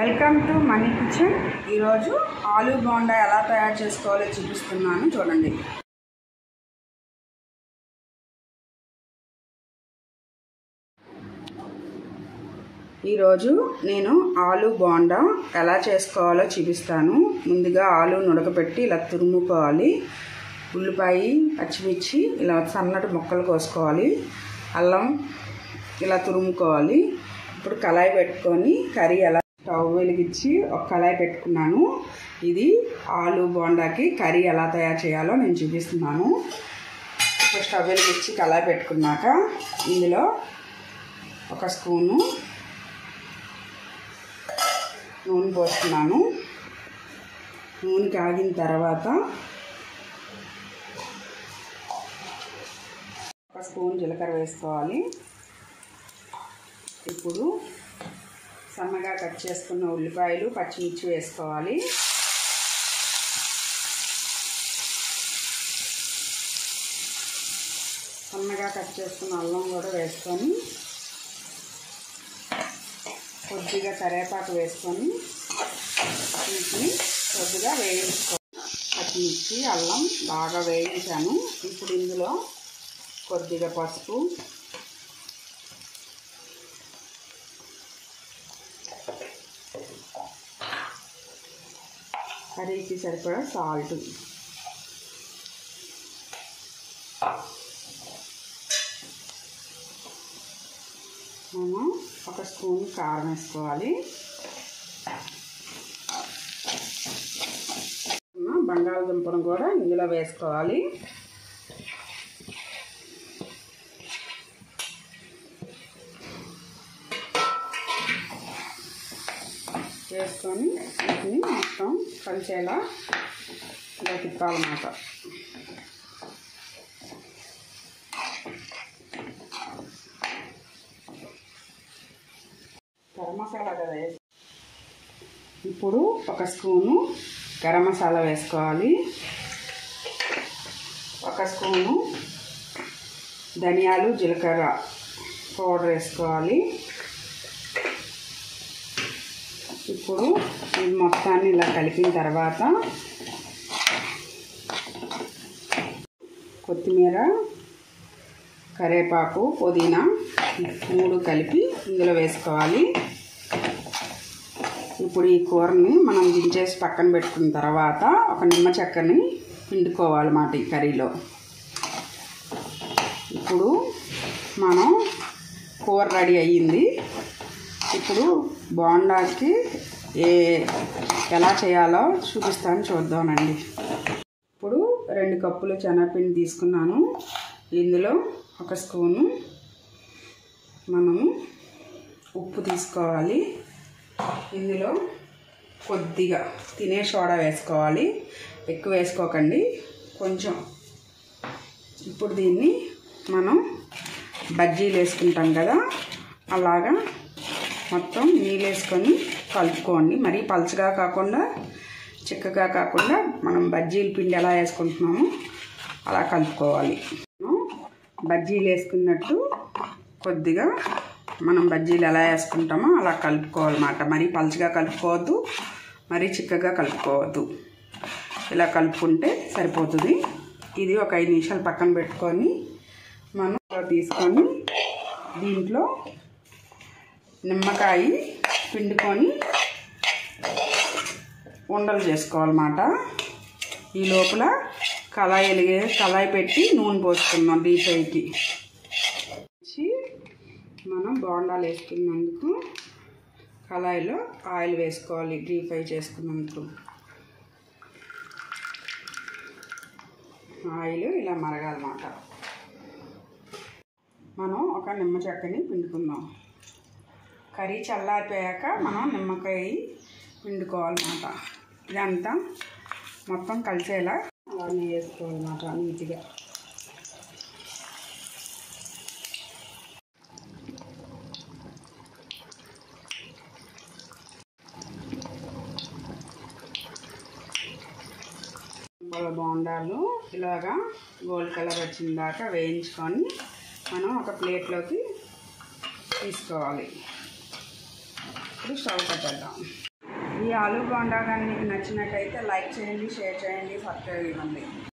welcome to money kitchen ఈరోజు ఆలూ బోండా ఎలా తయారు చేసుకోవాలో చూపిస్తున్నాను చూడండి ఈరోజు నేను ఆలు బోండా ఎలా చేసుకోవాలో చూపిస్తాను ముందుగా ఆలు ఉడకబెట్టి ఇలా తురుముకోవాలి ఉల్లిపాయ పచ్చిమిర్చి ఇలా సన్నటి ముక్కలు కోసుకోవాలి అల్లం ఇలా తురుముకోవాలి ఇప్పుడు కళాయి పెట్టుకొని కర్రీ ఎలా స్టవ్ వెలిగించి ఒక కళాయి పెట్టుకున్నాను ఇది ఆలు బోండాకి కర్రీ ఎలా తయారు చేయాలో నేను చూపిస్తున్నాను ఇప్పుడు స్టవ్ వెలిగించి కళాయి పెట్టుకున్నాక ఇందులో ఒక స్పూను నూనె పోస్తున్నాను నూనె కాగిన తర్వాత ఒక స్పూన్ జీలకర్ర వేసుకోవాలి ఇప్పుడు సన్నగా కట్ చేసుకున్న ఉల్లిపాయలు పచ్చిమిర్చి వేసుకోవాలి సన్నగా కట్ చేసుకున్న అల్లం కూడా వేసుకొని కొద్దిగా కరివేపాకు వేసుకొని వీటిని కొద్దిగా వేయించుకోవాలి పచ్చిమిర్చి అల్లం బాగా వేయించాను ఇప్పుడు ఇందులో కొద్దిగా పసుపు కర్రీకి సరిపడా సాల్ట్ మనం ఒక స్పూన్ కారం వేసుకోవాలి బంగాళదుంపను కూడా ఇందులో వేసుకోవాలి వేసుకొని వీటిని మొత్తం కలిసేలా ఇలా తిప్పాలన్నమాట గరం మసాలా కదా వేసి ఇప్పుడు ఒక స్పూను గరం మసాలా వేసుకోవాలి ఒక స్పూను ధనియాలు జీలకర్ర పౌడర్ వేసుకోవాలి ఇప్పుడు ఇది మొత్తాన్ని ఇలా కలిపిన తర్వాత కొత్తిమీర కరివేపాకు పుదీనా మూడు కలిపి ఇందులో వేసుకోవాలి ఇప్పుడు ఈ కూరని మనం దించేసి పక్కన పెట్టుకున్న తర్వాత ఒక నిమ్మ చెక్కని పిండుకోవాలన్నమాట ఈ కర్రీలో ఇప్పుడు మనం కూర రెడీ అయ్యింది ఇప్పుడు బోండాకి ఏ ఎలా చేయాలో చూపిస్తాను చూద్దామండి ఇప్పుడు రెండు కప్పులు శనగపిండి తీసుకున్నాను ఇందులో ఒక స్పూను మనము ఉప్పు తీసుకోవాలి ఇందులో కొద్దిగా తినే సోడా వేసుకోవాలి ఎక్కువ వేసుకోకండి కొంచెం ఇప్పుడు దీన్ని మనం బజ్జీలు వేసుకుంటాం కదా అలాగా మొత్తం నీళ్ళు వేసుకొని కలుపుకోండి మరీ పలుచగా కాకుండా చిక్కగా కాకుండా మనం బజ్జీల పిండి ఎలా వేసుకుంటున్నామో అలా కలుపుకోవాలి బజ్జీలు వేసుకున్నట్టు కొద్దిగా మనం బజ్జీలు ఎలా వేసుకుంటామో అలా కలుపుకోవాలన్నమాట మరీ పలుచగా కలుపుకోవద్దు మరీ చిక్కగా కలుపుకోవద్దు ఇలా కలుపుకుంటే సరిపోతుంది ఇది ఒక ఐదు నిమిషాలు పక్కన పెట్టుకొని మనం తీసుకొని దీంట్లో నిమ్మకాయ పిండుకొని ఉండలు చేసుకోవాలన్నమాట ఈ లోపల కళాయి వెలిగే కళాయి పెట్టి నూనె పోసుకుందాం డీప్ ఫ్రైకి మనం బోండాలు వేసుకున్నందుకు కళాయిలో ఆయిల్ వేసుకోవాలి డీప్ ఫ్రై చేసుకున్నందుకు ఆయిల్ ఇలా మరగాలన్నమాట మనం ఒక నిమ్మ చెక్కని పిండుకుందాం కర్రీ చల్లారిపోయాక మనం నిమ్మకాయ పిండుకోవాలన్నమాట ఇదంతా మొత్తం కలిసేలా అలానే వేసుకోవాలన్నమాట నీట్గా బోండాలు ఇలాగా గోల్డ్ కలర్ వచ్చిన దాకా వేయించుకొని మనం ఒక ప్లేట్లోకి తీసుకోవాలి ఇప్పుడు స్టవ్ కట్టేద్దాం ఈ ఆలు బోండా కానీ మీకు నచ్చినట్టయితే లైక్ చేయండి షేర్ చేయండి సబ్స్క్రైబ్ ఇవ్వండి